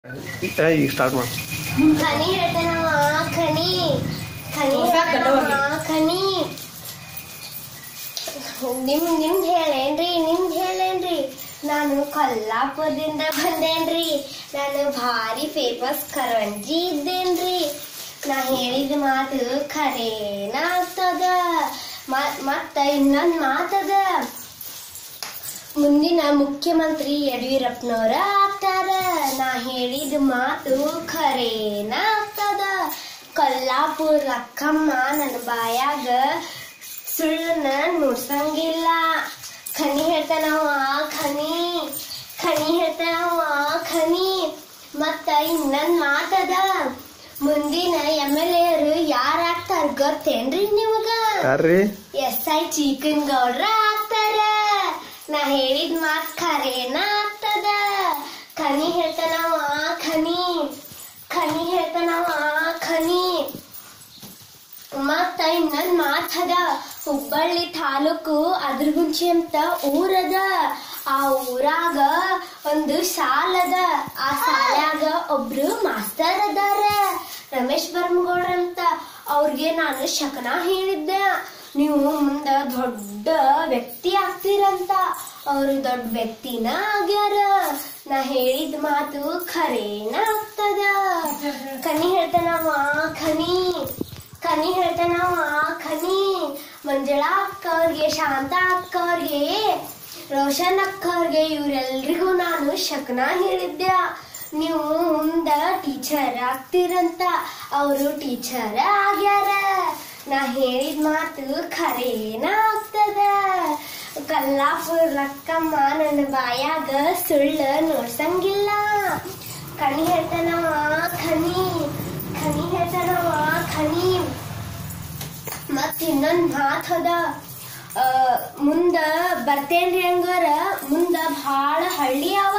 ಏ, ಈಗ ಸ್ಟಾರ್ಟ್ ಮಾಡಿ ಖನಿ ಹೇಳ್ತಾನವ ಖನಿ ಖನಿ ಹೇಳ್ತಾನವ ಖನಿ ನಿಮ್ ನಿಮ್ದು ಹೇಳೇನ್ರಿ ನಿಮ್ದು ಹೇಳೇನ್ರಿ ನಾನು ಕೊಲ್ಲಾಪುರದಿಂದ ಬಂದೇನ್ರಿ ನಾನು ಭಾರಿ ಫೇಮಸ್ ಕರಂಜಿ ಇದ್ದೇನ್ರಿ ನಾ ಹೇಳಿದ ಮಾತು ಖರೇನ ಆಗ್ತದ ಮ- ಮತ್ತ ಇನ್ನೊಂದ್ ಮಾತದ ಮುಂದಿನ ಮುಖ್ಯಮಂತ್ರಿ ಯಡಿಯೂರಪ್ಪನವರ ಆಗ್ತಾರ ನಾ ಹೇಳಿದ ಮಾತು ಖರೇನ ಆಗ್ತದ ಕೊಲ್ಲಾಪುರ ಅಕ್ಕಮ್ಮ ನನ್ನ ಬಾಯಾಗ ಸುಳ್ಳನ್ನ ನುಡ್ಸಂಗಿಲ್ಲ ಖನಿ ಹೇಳ್ತಾನವ ಖನಿ ಖನಿ ಹೇಳ್ತಾನವ ಖನಿ ಮತ್ತ ಇನ್ನೊಂದ್ ಮಾತದ ಮುಂದಿನ ಎಮ್ ಎಲ್ ಎರು ಯಾರಾಗ್ತಾರ ಗೊತ್ತೇನ್ರಿ ನಿಮಗ ಯಾರ್ರಿ ಎಸ್ ಐ ಚಿಕನ್ ಗೌಡ್ರ ಆಗ್ತಾರ ನಾ ಹೇಳಿದ ಮಾತ್ ಖರೇನ ಆಗ್ತದ ಖನಿ ಹೇಳ್ತಾನವ ಖನಿ ಖನಿ ಹೇಳ್ತಾನವ ಖನಿ ಮತ್ತ ಇನ್ನೊಂದ್ ಮಾತ್ ಅದ ಹುಬ್ಬಳ್ಳಿ ತಾಲೂಕು ಅದ್ರಗುಂಚಿ ಅಂತ ಊರದ ಆ ಊರಾಗ ಒಂದು ಶಾಲ್ ಅದ ಆ ಶಾಲ್ಯಾಗ ಒಬ್ರು ಮಾಸ್ತರ್ ಅದಾರ ರಮೇಶ್ ಬರ್ಮಗೌಡ್ರ ಅಂತ ಅವ್ರಿಗೆ ನಾನು ಶಕನ ಹೇಳಿದ್ದೆ ನೀವು ಮುಂದ ದೊಡ್ಡ ವ್ಯಕ್ತಿ ಆಗ್ತೀರಂತ ಅವರು ದೊಡ್ಡ ವ್ಯಕ್ತಿನ ಆಗ್ಯಾರ ನಾ ಹೇಳಿದ ಮಾತು ಖರೇನ ಆಗ್ತದ ಖನಿ ಹೇಳ್ತಾನವ ಖನಿ ಖನಿ ಹೇಳ್ತಾನವ ಖನಿ ಮಂಜುಳಾ ಅಕ್ಕ ಅವ್ರಿಗೆ ಶಾಂತ ಅಕ್ಕ ಅವ್ರಿಗೆ ರೋಷನ್ ಅಕ್ಕ ಅವ್ರಿಗೆ ಇವ್ರೆಲ್ರಿಗೂ ನಾನು ಶಕನ ಹೇಳಿದ್ದೆ ನೀವು ಮುಂದ ಟೀಚರ್ ಆಗ್ತೀರಂತ ಅವರು ಟೀಚರ್ ಆಗ್ಯಾರ ನಾ ಹೇಳಿದ ಮಾತು ಖರೇನ ಆಗ್ತದ ಕಲ್ಲಾಪುರ ರಕ್ಕಮ್ಮ ನನ್ನ ಬಾಯಾಗ ಸುಳ್ಳು ನೋಡ್ಸಂಗಿಲ್ಲ ಖನಿ ಹೇಳ್ತಾನವ ಖನಿ ಖನಿ ಹೇಳ್ತಾನವ ಖನಿ ಮತ್ ಇನ್ನೊಂದ್ ಮಾತ್ ಅದ ಆ, ಮುಂದ ಬರ್ತೇನ್ರಿ ಹಂಗಾರ ಮುಂದ ಭಾಳ ಹಳ್ಳಿ ಅವ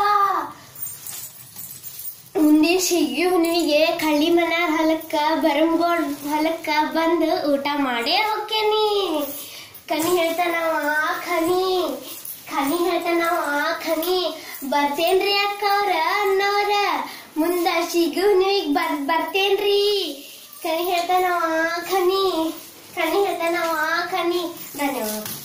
ಮುಂದಿನ ಸಿಗಿ ಹುಣ್ಣಿಗೆ ಕಳ್ಳಿ ಮನ ಹೊಲಕ್ಕ ಬರಂಗೋಡ್ ಹೊಲಕ್ಕ ಬಂದು ಊಟ ಮಾಡೇ ಹೋಗ್ತೇನಿ ಖನಿ ಹೇಳ್ತಾನವ ಖನಿ ಖನಿ ಹೇಳ್ತಾನವ ಖನಿ ಬರ್ತೇನ್ರಿ ಅಕ್ಕ ಅವ್ರ ಅನ್ನೋರ ಮುಂದ ಸಿಗಿ ಹುಣ್ಣಿಗೆ ಬರ್ ಬರ್ತೇನ್ರಿ ಖನಿ ಹೇಳ್ತಾನವ ಖನಿ ಖನಿ ಹೇಳ್ತಾನವ ಖನಿ ಧನ್ಯವಾದ